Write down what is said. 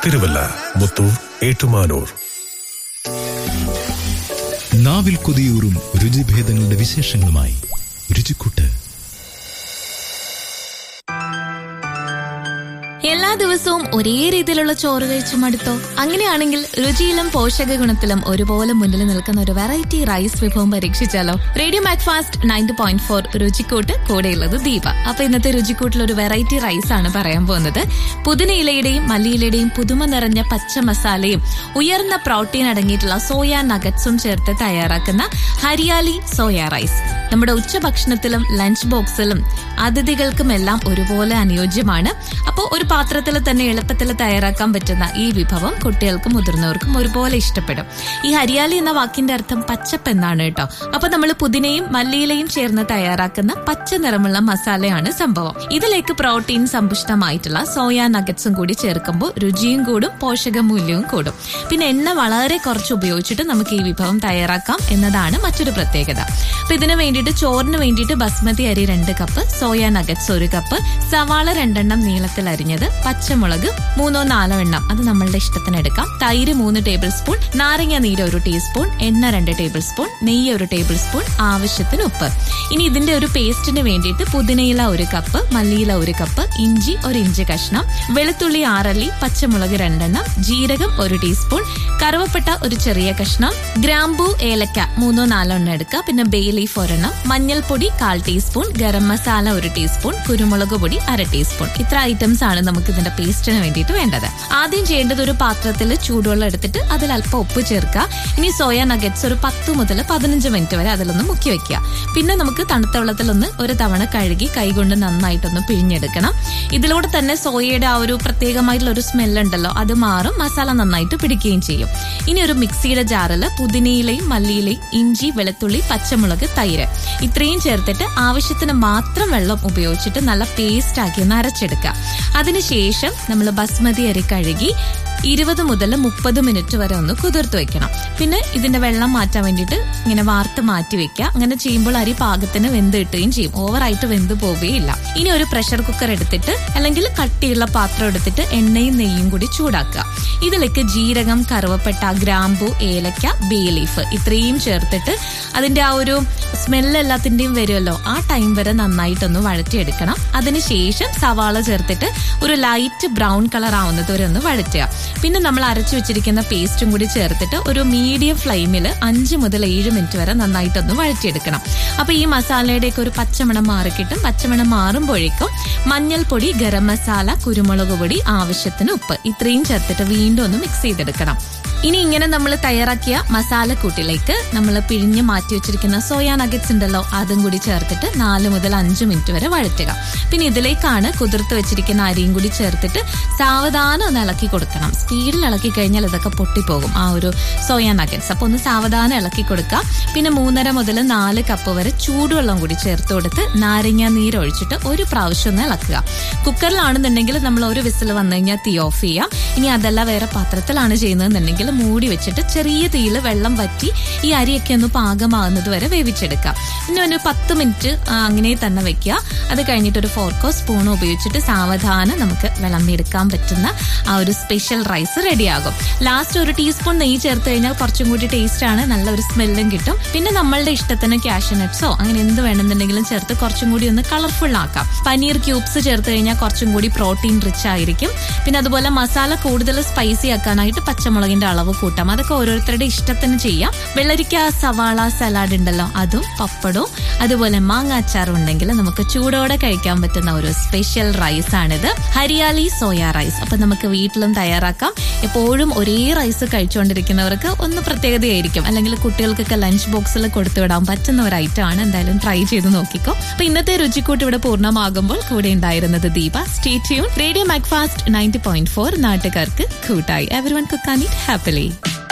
തിരുവല്ല മുത്തൂർ ഏറ്റുമാനൂർ നാവിൽ കൊതിയൂറും രുചിഭേദങ്ങളുടെ വിശേഷങ്ങളുമായി രുചിക്കൂട്ട് എല്ലാ ദിവസവും ഒരേ രീതിയിലുള്ള ചോറ് കഴിച്ചു മടുത്തോ അങ്ങനെയാണെങ്കിൽ രുചിയിലും പോഷക ഗുണത്തിലും ഒരുപോലെ മുന്നിൽ നിൽക്കുന്ന ഒരു വെറൈറ്റി റൈസ് വിഭവം പരീക്ഷിച്ചാലോ radio Macfast ninety point four രുചിക്കൂട്ട് കൂടെയുള്ളത് ദീപ അപ്പൊ ഇന്നത്തെ രുചിക്കൂട്ടിൽ ഒരു വെറൈറ്റി റൈസ് ആണ് പറയാൻ പോകുന്നത് പുതിനയിലയുടെയും മല്ലിയിലയുടെയും പുതുമ നിറഞ്ഞ പച്ച മസാലയും ഉയർന്ന പ്രോട്ടീൻ അടങ്ങിയിട്ടുള്ള സോയ നഗറ്റ്സും ചേർത്ത് തയ്യാറാക്കുന്ന ഹരിയാലി സോയ റൈസ് നമ്മുടെ ഉച്ചഭക്ഷണത്തിലും ലഞ്ച് ബോക്സിലും അതിഥികൾക്കുമെല്ലാം ഒരുപോലെ അനുയോജ്യമാണ് അപ്പോൾ ഒരു പാത്രത്തിൽ തന്നെ എളുപ്പത്തിൽ തയ്യാറാക്കാൻ പറ്റുന്ന ഈ വിഭവം കുട്ടികൾക്കും മുതിർന്നവർക്കും ഒരുപോലെ ഇഷ്ടപ്പെടും ഈ ഹരിയാലി എന്ന വാക്കിന്റെ അർത്ഥം പച്ചപ്പ് എന്നാണ് കേട്ടോ അപ്പൊ നമ്മൾ പുതിനയും മല്ലിയിലയും ചേർന്ന് തയ്യാറാക്കുന്ന പച്ച നിറമുള്ള മസാലയാണ് സംഭവം ഇതിലേക്ക് പ്രോട്ടീൻ സമ്പുഷ്ടമായിട്ടുള്ള സോയ നഗറ്റ്സും കൂടി ചേർക്കുമ്പോൾ രുചിയും കൂടും പോഷക മൂല്യവും കൂടും പിന്നെ എണ്ണ വളരെ കുറച്ച് ഉപയോഗിച്ചിട്ട് നമുക്ക് ഈ വിഭവം തയ്യാറാക്കാം എന്നതാണ് മറ്റൊരു പ്രത്യേകത അപ്പൊ ഇതിന് വേണ്ടിയിട്ട് ചോറിന് വേണ്ടിയിട്ട് ബസ്മതി അരി രണ്ട് കപ്പ് സോയ നഗറ്റ്സ് ഒരു കപ്പ് സവാള രണ്ടെണ്ണം നീളത്തിൽ അരിഞ്ഞത് പച്ചമുളക് മൂന്നോ നാലോ എണ്ണം അത് നമ്മളുടെ ഇഷ്ടത്തിന് എടുക്കാം തൈര് മൂന്ന് ടേബിൾ സ്പൂൺ നാരങ്ങ നീര് ഒരു ടീസ്പൂൺ എണ്ണ രണ്ട് ടേബിൾ സ്പൂൺ നെയ്യ് ഒരു ടേബിൾ സ്പൂൺ ആവശ്യത്തിന് ഉപ്പ് ഇനി ഇതിന്റെ ഒരു പേസ്റ്റിന് വേണ്ടിയിട്ട് പുതിനയില ഒരു കപ്പ് മല്ലിയില ഒരു കപ്പ് ഇഞ്ചി ഒരു ഇഞ്ച് കഷ്ണം വെളുത്തുള്ളി ആറല്ലി പച്ചമുളക് രണ്ടെണ്ണം ജീരകം ഒരു ടീസ്പൂൺ കറുവപ്പട്ട ഒരു ചെറിയ കഷ്ണം ഗ്രാമ്പൂ ഏലക്ക മൂന്നോ നാലോ എണ്ണം എടുക്കുക പിന്നെ ബേ ലീഫ് ഒരെണ്ണം മഞ്ഞൾപ്പൊടി കാൽ ടീസ്പൂൺ ഗരം മസാല ഒരു ടീസ്പൂൺ കുരുമുളക് പൊടി അര ടീസ്പൂൺ ഇത്ര ഐറ്റംസ് ആണ് നമുക്ക് ഇതിന്റെ പേസ്റ്റിന് വേണ്ടിയിട്ട് വേണ്ടത് ആദ്യം ചെയ്യേണ്ടത് ഒരു പാത്രത്തിൽ ചൂടുവെള്ളം എടുത്തിട്ട് അതിൽ അല്പം ഉപ്പ് ചേർക്കുക ഇനി സോയ നഗറ്റ്സ് ഒരു പത്ത് മുതൽ പതിനഞ്ച് മിനിറ്റ് വരെ അതിലൊന്ന് മുക്കി വെക്കുക പിന്നെ നമുക്ക് തണുത്ത വെള്ളത്തിലൊന്ന് ഒരു തവണ കഴുകി കൈകൊണ്ട് നന്നായിട്ടൊന്ന് പിഴിഞ്ഞെടുക്കണം ഇതിലൂടെ തന്നെ സോയയുടെ ആ ഒരു പ്രത്യേകമായിട്ടുള്ള ഒരു സ്മെല്ലുണ്ടല്ലോ അത് മാറും മസാല നന്നായിട്ട് പിടിക്കുകയും ചെയ്യും ഇനി ഒരു മിക്സിയുടെ ജാറിൽ പുതിനയിലയും മല്ലിയിലയും ഇഞ്ചി വെളുത്തുള്ളി പച്ചമുളക് തൈര് ഇത്രയും ചേർത്തിട്ട് ആവശ്യത്തിന് മാത്രം വെള്ളം ഉപയോഗിച്ചിട്ട് നല്ല പേസ്റ്റ് ആക്കി ഒന്ന് അരച്ചെടുക്കുക അതിനുശേഷം നമ്മൾ ബസ്മതി അരി കഴുകി ഇരുപത് മുതൽ മുപ്പത് മിനിറ്റ് വരെ ഒന്ന് കുതിർത്ത് വെക്കണം പിന്നെ ഇതിന്റെ വെള്ളം മാറ്റാൻ വേണ്ടിയിട്ട് ഇങ്ങനെ വാർത്ത് മാറ്റി വെക്കുക അങ്ങനെ ചെയ്യുമ്പോൾ അരി പാകത്തിന് വെന്ത് കിട്ടുകയും ചെയ്യും ഓവറായിട്ട് വെന്ത് പോവുകയില്ല ഇനി ഒരു പ്രഷർ കുക്കർ എടുത്തിട്ട് അല്ലെങ്കിൽ കട്ടിയുള്ള പാത്രം എടുത്തിട്ട് എണ്ണയും നെയ്യും കൂടി ചൂടാക്കുക ഇതിലേക്ക് ജീരകം കറുവപ്പട്ട ഗ്രാമ്പു ഏലക്ക ബേ ലീഫ് ഇത്രയും ചേർത്തിട്ട് അതിന്റെ ആ ഒരു സ്മെല്ല് എല്ലാത്തിന്റെയും വരുമല്ലോ ആ ടൈം വരെ നന്നായിട്ടൊന്ന് വഴറ്റിയെടുക്കണം അതിനുശേഷം സവാള ചേർത്തിട്ട് ഒരു ലൈറ്റ് ബ്രൗൺ കളർ ആവുന്നത് വരെ ഒന്ന് വഴറ്റുക പിന്നെ നമ്മൾ അരച്ചു വെച്ചിരിക്കുന്ന പേസ്റ്റും കൂടി ചേർത്തിട്ട് ഒരു മീഡിയം ഫ്ലെയിമിൽ അഞ്ച് മുതൽ ഏഴ് മിനിറ്റ് വരെ നന്നായിട്ടൊന്ന് വഴറ്റിയെടുക്കണം അപ്പൊ ഈ മസാലയുടെയൊക്കെ ഒരു പച്ചമണം മാറിക്കിട്ടും പച്ചമണം മാറുമ്പോഴേക്കും മഞ്ഞൾപ്പൊടി ഗരം മസാല കുരുമുളക് പൊടി ആവശ്യത്തിന് ഉപ്പ് ഇത്രയും ചേർത്തിട്ട് വീണ്ടും ഒന്ന് മിക്സ് ചെയ്തെടുക്കണം ഇനി ഇങ്ങനെ നമ്മൾ തയ്യാറാക്കിയ മസാലക്കൂട്ടിലേക്ക് നമ്മൾ പിഴിഞ്ഞ് മാറ്റി വെച്ചിരിക്കുന്ന സോയ നഗറ്റ്സ് ഉണ്ടല്ലോ അതും കൂടി ചേർത്തിട്ട് നാല് മുതൽ അഞ്ച് മിനിറ്റ് വരെ വഴറ്റുക പിന്നെ ഇതിലേക്കാണ് കുതിർത്ത് വെച്ചിരിക്കുന്ന അരിയും കൂടി ചേർത്തിട്ട് സാവധാനം ഒന്ന് ഇളക്കി കൊടുക്കണം സ്പീഡിൽ ഇളക്കി കഴിഞ്ഞാൽ ഇതൊക്കെ പൊട്ടിപ്പോകും ആ ഒരു സോയ നഗറ്റ്സ് അപ്പൊ ഒന്ന് സാവധാനം ഇളക്കി കൊടുക്കുക പിന്നെ മൂന്നര മുതൽ നാല് കപ്പ് വരെ ചൂടുവെള്ളം കൂടി ചേർത്ത് കൊടുത്ത് നാരങ്ങ നീര് ഒഴിച്ചിട്ട് ഒരു പ്രാവശ്യം ഒന്ന് ഇളക്കുക കുക്കറിലാണെന്നുണ്ടെങ്കിൽ നമ്മൾ ഒരു വിസിൽ വന്നു കഴിഞ്ഞാൽ തീ ഓഫ് ചെയ്യാം ഇനി അതല്ല വേറെ പാത്രത്തിലാണ് ചെയ്യുന്നതെന്നുണ്ടെങ്കിൽ മൂടി വെച്ചിട്ട് ചെറിയ തീയിൽ വെള്ളം വറ്റി ഈ അരിയൊക്കെ ഒന്ന് പാകമാകുന്നത് വരെ വേവിച്ചെടുക്കാം പിന്നെ ഒരു പത്ത് മിനിറ്റ് അങ്ങനെ തന്നെ വെക്കുക അത് കഴിഞ്ഞിട്ട് ഒരു ഫോർക്കോ സ്പൂണോ ഉപയോഗിച്ചിട്ട് സാവധാനം നമുക്ക് വിളമ്പിയെടുക്കാൻ പറ്റുന്ന ആ ഒരു സ്പെഷ്യൽ റൈസ് റെഡിയാകും ലാസ്റ്റ് ഒരു ടീസ്പൂൺ നെയ്യ് ചേർത്ത് കഴിഞ്ഞാൽ കുറച്ചും കൂടി ടേസ്റ്റ് ആണ് നല്ലൊരു സ്മെല്ലും കിട്ടും പിന്നെ നമ്മളുടെ ഇഷ്ടത്തിന് കാഷ്യൂ നട്ട്സോ അങ്ങനെ എന്ത് വേണമെന്നുണ്ടെങ്കിലും ചേർത്ത് കുറച്ചും കൂടി ഒന്ന് കളർഫുൾ ആക്കാം പനീർ ക്യൂബ്സ് ചേർത്ത് കഴിഞ്ഞാൽ കുറച്ചും കൂടി പ്രോട്ടീൻ റിച്ച് ആയിരിക്കും പിന്നെ അതുപോലെ മസാല കൂടുതൽ സ്പൈസി ആക്കാനായിട്ട് പച്ചമുളകിന്റെ അളവ് കൂട്ടാം അതൊക്കെ ഓരോരുത്തരുടെ ഇഷ്ടത്തിന് ചെയ്യാം വെള്ളരിക്ക സവാള സലാഡ് ഉണ്ടല്ലോ അതും പപ്പടവും അതുപോലെ മാങ്ങ അച്ചാറും ഉണ്ടെങ്കിൽ നമുക്ക് ചൂടോടെ കഴിക്കാൻ പറ്റുന്ന ഒരു സ്പെഷ്യൽ റൈസ് ആണിത് ഹരിയാലി സോയ റൈസ് അപ്പൊ നമുക്ക് വീട്ടിലും തയ്യാറാക്കാം എപ്പോഴും ഒരേ റൈസ് കഴിച്ചുകൊണ്ടിരിക്കുന്നവർക്ക് ഒന്ന് പ്രത്യേകതയായിരിക്കും അല്ലെങ്കിൽ കുട്ടികൾക്കൊക്കെ ലഞ്ച് ബോക്സിൽ കൊടുത്തുവിടാൻ പറ്റുന്ന ഒരു ഐറ്റം ആണ് എന്തായാലും ട്രൈ ചെയ്ത് നോക്കിക്കോ അപ്പൊ ഇന്നത്തെ രുചിക്കൂട്ട് ഇവിടെ പൂർണ്ണമാകുമ്പോൾ കൂടെ ഉണ്ടായിരുന്നത് Deepa stay tune radio Macfast ninety point four നാട്ടുകാർക്ക് കൂട്ടായി every one cook and eat happily